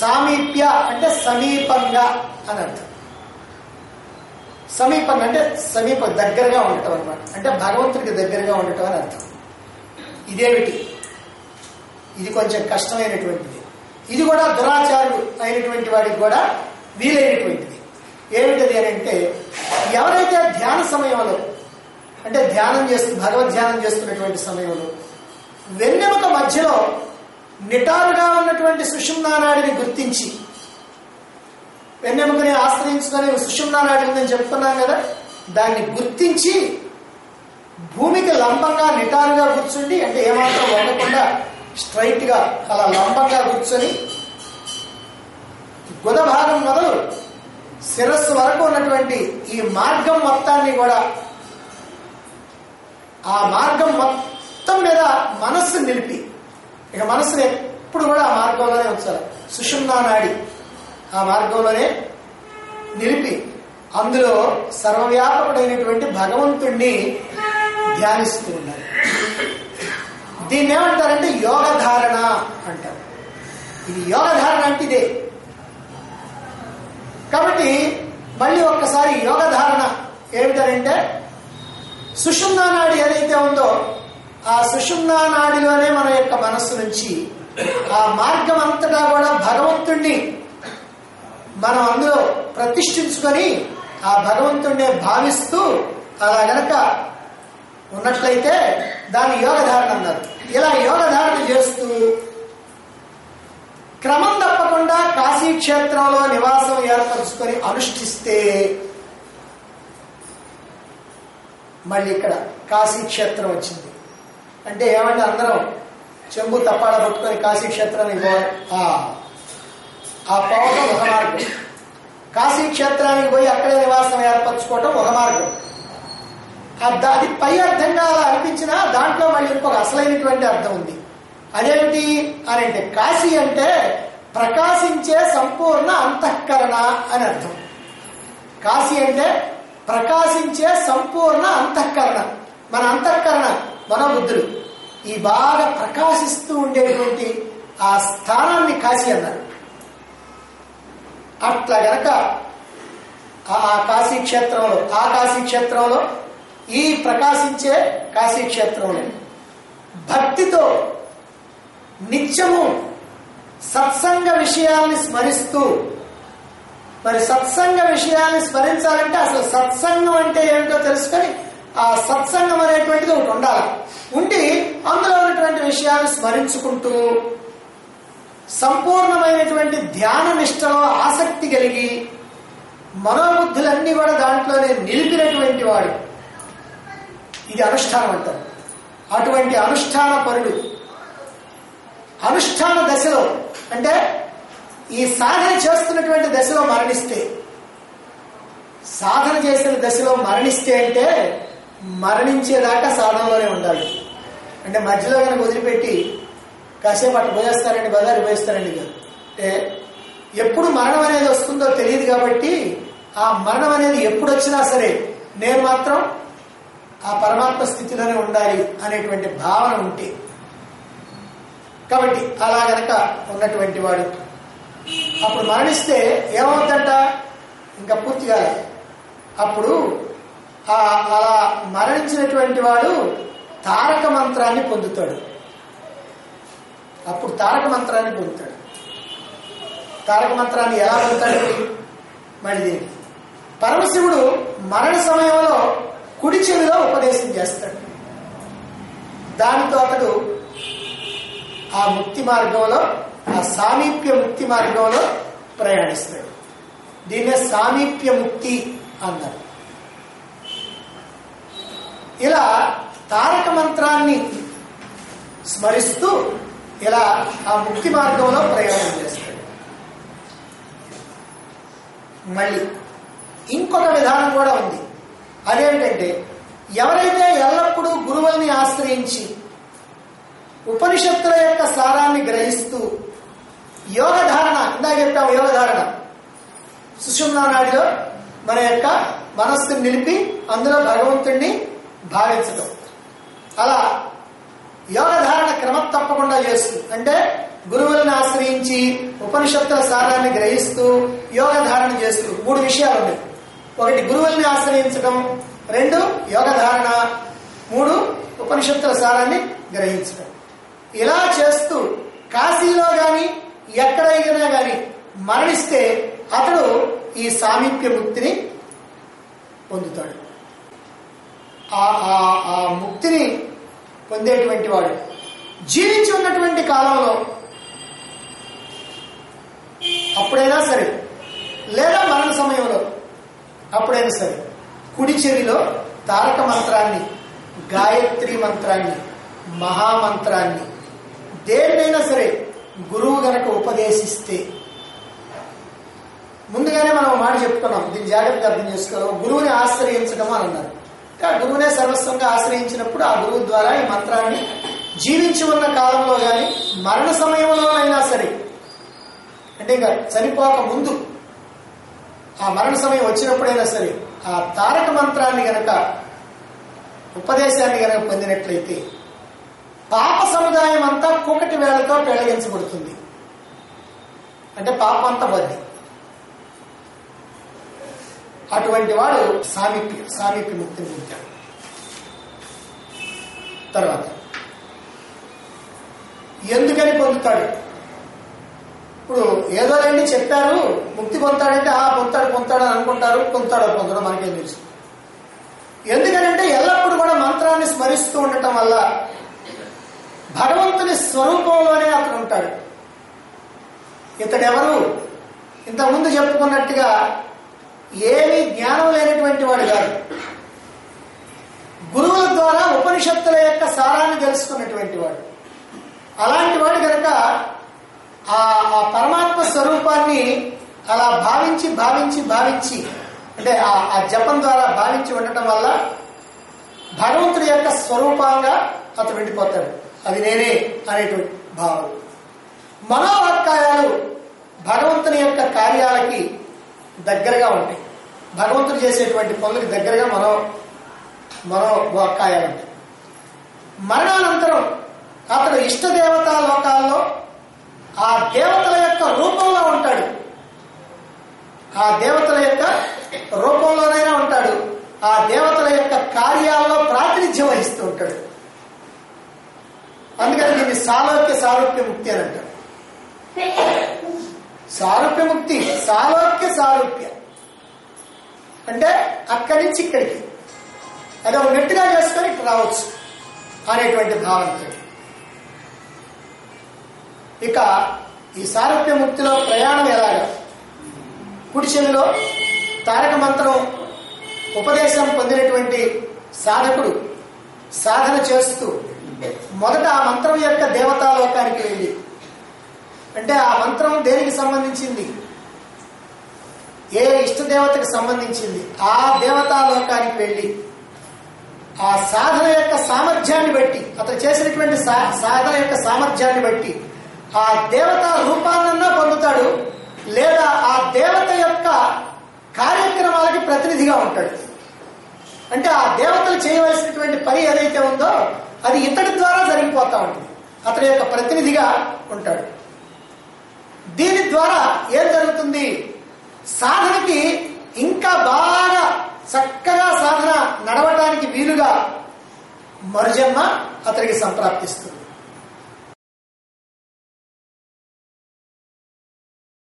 సామీప్య అంటే సమీపంగా అని అర్థం సమీపంగా అంటే సమీప దగ్గరగా ఉండటం అనమాట అంటే భగవంతుడికి దగ్గరగా ఉండటం అని అర్థం ఇదేమిటి ఇది కొంచెం కష్టమైనటువంటిది ఇది కూడా దురాచారుడు అయినటువంటి వాడికి కూడా వీలైనటువంటిది ఏమిటది అని అంటే ఎవరైతే ధ్యాన సమయంలో అంటే ధ్యానం చేస్తూ భగవద్ ధ్యానం చేస్తున్నటువంటి సమయంలో వెన్నెముక మధ్యలో నిటారుగా ఉన్నటువంటి సుషుమ్నానాడిని గుర్తించి వెన్నెముకని ఆశ్రయించుకొని సుషుమ్నానాడి ఉందని చెప్తున్నాం కదా దాన్ని గుర్తించి భూమికి లంబంగా నిటారుగా కూర్చుండి అంటే ఏమాత్రం వండకుండా స్ట్రైట్ గా అలా లంబంగా కూర్చొని గుద భాగం మొదలు శిరస్సు వరకు ఉన్నటువంటి ఈ మార్గం మొత్తాన్ని కూడా ఆ మార్గం మొత్తం మీద మనస్సు నిలిపి ఇక మనస్సుని ఎప్పుడు కూడా ఆ మార్గంలోనే ఉంచాలి సుషుమ్నా నాడి ఆ మార్గంలోనే నిలిపి అందులో సర్వవ్యాపకుడైనటువంటి భగవంతుణ్ణి ధ్యానిస్తూ ఉండాలి దీన్ని ఏమంటారంటే యోగధారణ అంటారు ఇది యోగధారణ అంటే ఇదే కాబట్టి మళ్ళీ ఒక్కసారి యోగధారణ ఏమిటంటే సుషుమ్నా నాడి ఏదైతే ఉందో ఆ సుషుమ్నా నాడిలోనే మన యొక్క మనస్సు నుంచి ఆ మార్గం అంతటా కూడా భగవంతుణ్ణి మనం అందులో ప్రతిష్ఠించుకొని ఆ భగవంతుణ్ణి భావిస్తూ అలా గనక ఉన్నట్లయితే దాన్ని యోగధారణ అన్నారు ఇలా యోగధారణ చేస్తూ క్రమం తప్పకుండా కాశీ క్షేత్రంలో నివాసం ఏర్పరచుకొని అనుష్ఠిస్తే మళ్ళీ ఇక్కడ కాశీ క్షేత్రం వచ్చింది అంటే ఏమంటే అందరం చెంబు తప్పాడ పట్టుకొని కాశీ క్షేత్రానికి పో- ఆ ఆ పోవటం ఒక మార్గం కాశీ క్షేత్రానికి పోయి అక్కడే నివాసం ఏర్పరచుకోవటం ఒక మార్గం ఆ దా- అది పై అర్థంగా అలా అనిపించినా దాంట్లో మళ్ళీ ఇంకొక అసలైనటువంటి అర్థం ఉంది అదేమిటి అని అంటే కాశీ అంటే ప్రకాశించే సంపూర్ణ అంతఃకరణ అని అర్థం కాశీ అంటే ప్రకాశించే సంపూర్ణ అంతఃకరణ మన అంతఃకరణ మనోబుద్ధులు ఈ బాగా ప్రకాశిస్తూ ఉండేటువంటి ఆ స్థానాన్ని కాశీ అన్నారు అట్లా గనక ఆ ఆ కాశీ క్షేత్రంలో ఆ కాశీ క్షేత్రంలో ఈ ప్రకాశించే కాశీ క్షేత్రంలో భక్తితో నిత్యము సత్సంగ విషయాల్ని స్మరిస్తూ మరి సత్సంగ విషయాల్ని స్మరించాలంటే అసలు సత్సంగం అంటే ఏమిటో తెలుసుకొని ఆ సత్సంగం అనేటువంటిది ఒకటి ఉండాలి ఉండి అందులో ఉన్నటువంటి విషయాన్ని స్మరించుకుంటూ సంపూర్ణమైనటువంటి ధ్యాన నిష్టలో ఆసక్తి కలిగి మనోబుద్ధులన్నీ కూడా దాంట్లోనే నిలిపినటువంటి వాడు ఇది అనుష్ఠానం అంటారు అటువంటి అనుష్ఠాన పరుడు అనుష్ఠాన దశలో అంటే ఈ సాధన చేస్తున్నటువంటి దశలో మరణిస్తే సాధన చేసిన దశలో మరణిస్తే అంటే మరణించేదాకా సాధనలోనే ఉండాలి అంటే మధ్యలో కనుక వదిలిపెట్టి కాసేపు అట్లా పోయేస్తారండి బజారు పోయేస్తారండి కాదు అంటే ఎప్పుడు మరణం అనేది వస్తుందో తెలియదు కాబట్టి ఆ మరణం అనేది ఎప్పుడు వచ్చినా సరే నేను మాత్రం ఆ పరమాత్మ స్థితిలోనే ఉండాలి అనేటువంటి భావన ఉంటే కాబట్టి అలా గనక ఉన్నటువంటి వాడు అప్పుడు మరణిస్తే ఏమవుతుందంట ఇంకా పూర్తిగా అప్పుడు ఆ అలా మరణించినటువంటి వాడు తారక మంత్రాన్ని పొందుతాడు అప్పుడు తారక మంత్రాన్ని పొందుతాడు తారక మంత్రాన్ని ఎలా పొందుతాడు మళ్ళీ దీనికి పరమశివుడు మరణ సమయంలో కుడి చెవిలో ఉపదేశం చేస్తాడు దానితో అతడు ఆ ముక్తి మార్గంలో ఆ సామీప్య ముక్తి మార్గంలో ప్రయాణిస్తాడు దీన్నే సామీప్య ముక్తి అన్నారు ఇలా తారక మంత్రాన్ని స్మరిస్తూ ఇలా ఆ ముక్తి మార్గంలో ప్రయాణం చేస్తాడు మళ్ళీ ఇంకొక విధానం కూడా ఉంది అదేంటంటే ఎవరైతే ఎల్లప్పుడూ గురువుల్ని ఆశ్రయించి ఉపనిషత్తుల యొక్క సారాన్ని గ్రహిస్తూ యోగ ధారణ ఇందాక చెప్పాం యోగ ధారణ సుషుమ్నా నాడిలో మన యొక్క మనస్సుని నిలిపి అందులో భగవంతుణ్ణి భావించటం అలా యోగ ధారణ క్రమం తప్పకుండా చేస్తుంది అంటే గురువులను ఆశ్రయించి ఉపనిషత్తుల సారాన్ని గ్రహిస్తూ యోగ ధారణ చేస్తూ మూడు విషయాలు ఉన్నాయి ఒకటి గురువుల్ని ఆశ్రయించడం రెండు యోగ ధారణ మూడు ఉపనిషత్తుల సారాన్ని గ్రహించడం ఇలా చేస్తూ కాశీలో గాని ఎక్కడైనా గాని మరణిస్తే అతడు ఈ సామీప్య ముక్తిని పొందుతాడు ఆ ఆ- ఆ ముక్తిని పొందేటువంటి వాడు జీవించి ఉన్నటువంటి కాలంలో అప్పుడైనా సరే లేదా మరణ సమయంలో అప్పుడైనా సరే కుడి చెవిలో తారక మంత్రాన్ని గాయత్రి మంత్రాన్ని మహామంత్రాన్ని దేన్నైనా సరే గురువు గనక ఉపదేశిస్తే ముందుగానే మనం ఒక మాట చెప్పుకున్నాం దీన్ని జాగ్రత్తగా అర్థం చేసుకోవాలి గురువుని ఆశ్రయించడం అని అన్నారు ఆ గురువునే సర్వస్వంగా ఆశ్రయించినప్పుడు ఆ గురువు ద్వారా ఈ మంత్రాన్ని జీవించి ఉన్న కాలంలో కానీ మరణ సమయంలోనైనా సరే అంటే ఇంకా చనిపోక ముందు ఆ మరణ సమయం వచ్చినప్పుడైనా సరే ఆ తారక మంత్రాన్ని గనక ఉపదేశాన్ని గనక పొందినట్లయితే పాప సముదాయం అంతా కూకటి వేళతో పెళ్లగించబడుతుంది అంటే పాపం అంతా బద్ది అటువంటి వాడు సామీప్య సామీప్య ముక్తిని పొందాడు తర్వాత ఎందుకని పొందుతాడు ఇప్పుడు ఏదో రండి చెప్పారు ముక్తి పొందుతాడంటే ఆ పొందుతాడు పొందుతాడు అని అనుకుంటారు పొందుతాడో పొందడం మనకేం తెలుసు ఎందుకనంటే ఎల్లప్పుడూ కూడా మంత్రాన్ని స్మరిస్తూ ఉండటం వల్ల భగవంతుని స్వరూపంలోనే అతను ఉంటాడు ఇతడెవరు ఇంతకుముందు చెప్పుకున్నట్టుగా ఏమీ జ్ఞానం లేనటువంటి వాడు కాదు గురువుల ద్వారా ఉపనిషత్తుల యొక్క సారాన్ని తెలుసుకున్నటువంటి వాడు అలాంటి వాడు కనుక ఆ ఆ పరమాత్మ స్వరూపాన్ని అలా భావించి భావించి భావించి అంటే ఆ ఆ జపం ద్వారా భావించి ఉండటం వల్ల భగవంతుడి యొక్క స్వరూపంగా అతను వెళ్ళిపోతాడు అది నేనే అనేటువంటి భావం మనోవాక్కాయాలు భగవంతుని యొక్క కార్యాలకి దగ్గరగా ఉంటాయి భగవంతుడు చేసేటువంటి పనులకి దగ్గరగా మనో మనో వాక్కాయాలు ఉంటాయి మరణానంతరం అతడు ఇష్ట దేవతా లోకాల్లో ఆ దేవతల యొక్క రూపంలో ఉంటాడు ఆ దేవతల యొక్క రూపంలోనైనా ఉంటాడు ఆ దేవతల యొక్క కార్యాల్లో ప్రాతినిధ్యం వహిస్తూ ఉంటాడు అందుకని దీన్ని సాలోక్య సారూప్య ముక్తి అని అంటారు సారూప్య ముక్తి సాలోక్య సారూప్య అంటే అక్కడి నుంచి ఇక్కడికి అది ఒక నెట్టుగా చేసుకొని ఇక్కడ రావచ్చు అనేటువంటి భావనతో ఇక ఈ సారూప్య ముక్తిలో ప్రయాణం ఎలాగా కుడి చెవిలో తారక మంత్రం ఉపదేశం పొందినటువంటి సాధకుడు సాధన చేస్తూ మొదట ఆ మంత్రం యొక్క దేవతాలోకానికి వెళ్ళి అంటే ఆ మంత్రం దేనికి సంబంధించింది ఏ ఇష్ట దేవతకి సంబంధించింది ఆ దేవతాలోకానికి వెళ్ళి ఆ సాధన యొక్క సామర్థ్యాన్ని బట్టి అతను చేసినటువంటి సా- సాధన యొక్క సామర్థ్యాన్ని బట్టి ఆ దేవత రూపాన్నన్నా పొందుతాడు లేదా ఆ దేవత యొక్క కార్యక్రమాలకి ప్రతినిధిగా ఉంటాడు అంటే ఆ దేవతలు చేయవలసినటువంటి పని ఏదైతే ఉందో అది ఇతడి ద్వారా జరిగిపోతా ఉంటుంది అతని యొక్క ప్రతినిధిగా ఉంటాడు దీని ద్వారా ఏం జరుగుతుంది సాధనకి ఇంకా బాగా చక్కగా సాధన నడవటానికి వీలుగా మరుజన్మ అతనికి సంప్రాప్తిస్తుంది